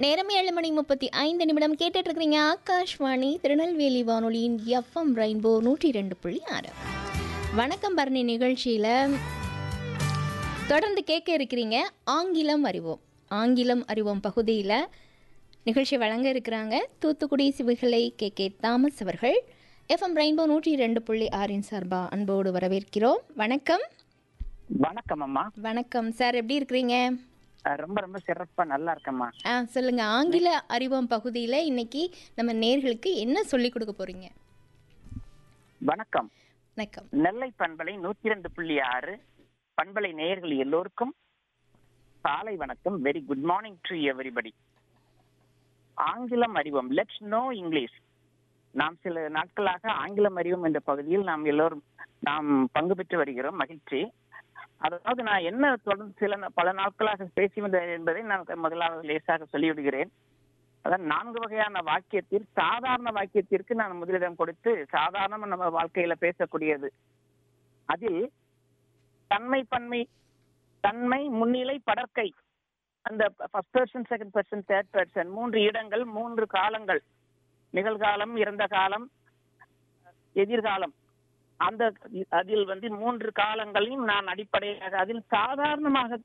நேரம் ஏழு மணி முப்பத்தி ஐந்து நிமிடம் கேட்டுட்டு இருக்கிறீங்க ஆகாஷ்வாணி திருநெல்வேலி வானொலியின் எஃப்எம் ரெயின்போ நூற்றி ரெண்டு புள்ளி ஆறு வணக்கம் பரணி நிகழ்ச்சியில் தொடர்ந்து கேட்க இருக்கிறீங்க ஆங்கிலம் அறிவோம் ஆங்கிலம் அறிவோம் பகுதியில் நிகழ்ச்சி வழங்க இருக்கிறாங்க தூத்துக்குடி சிவகலை கே கே தாமஸ் அவர்கள் எஃப்எம் ரெயின்போ நூற்றி ரெண்டு புள்ளி ஆறின் சார்பா அன்போடு வரவேற்கிறோம் வணக்கம் வணக்கம் அம்மா வணக்கம் சார் எப்படி இருக்கிறீங்க அஹ் ரொம்ப ரொம்ப சிறப்பா நல்லா இருக்கம்மா ஆ சொல்லுங்க ஆங்கில அறிவோம் பகுதியில் இன்னைக்கு நம்ம நேர்களுக்கு என்ன சொல்லி கொடுக்க போறீங்க வணக்கம் வணக்கம் நெல்லை பண்பலை நூத்தி ரெண்டு புள்ளி ஆறு பண்பலை நேயர்கள் எல்லோருக்கும் காலை வணக்கம் very good morning to everybody ஆங்கிலம் அறிவோம் லெட்ஸ் நோ இங்கிலீஷ் நாம் சில நாட்களாக ஆங்கிலம் அறிவோம் என்ற பகுதியில் நாம் எல்லோரும் நாம் பங்கு பெற்று வருகிறோம் மகிழ்ச்சி அதாவது நான் என்ன தொடர்ந்து சில நா- பல நாட்களாக பேசி வந்த என்பதை நான் முதலாவது லேசாக சொல்லிவிடுகிறேன் அதான் நான்கு வகையான வாக்கியத்தில் சாதாரண வாக்கியத்திற்கு நான் முதலிடம் கொடுத்து சாதாரணமா நம்ம வாழ்க்கையில பேசக்கூடியது அதில் தன்மை பன்மை தன்மை முன்னிலை படற்கை அந்த first person second person third person மூன்று இடங்கள் மூன்று காலங்கள் நிகழ்காலம் இறந்த காலம் எதிர்காலம் அந்த அதில் வந்து மூன்று காலங்களையும் நான் அடிப்படையாக அதில் சாதாரணமாக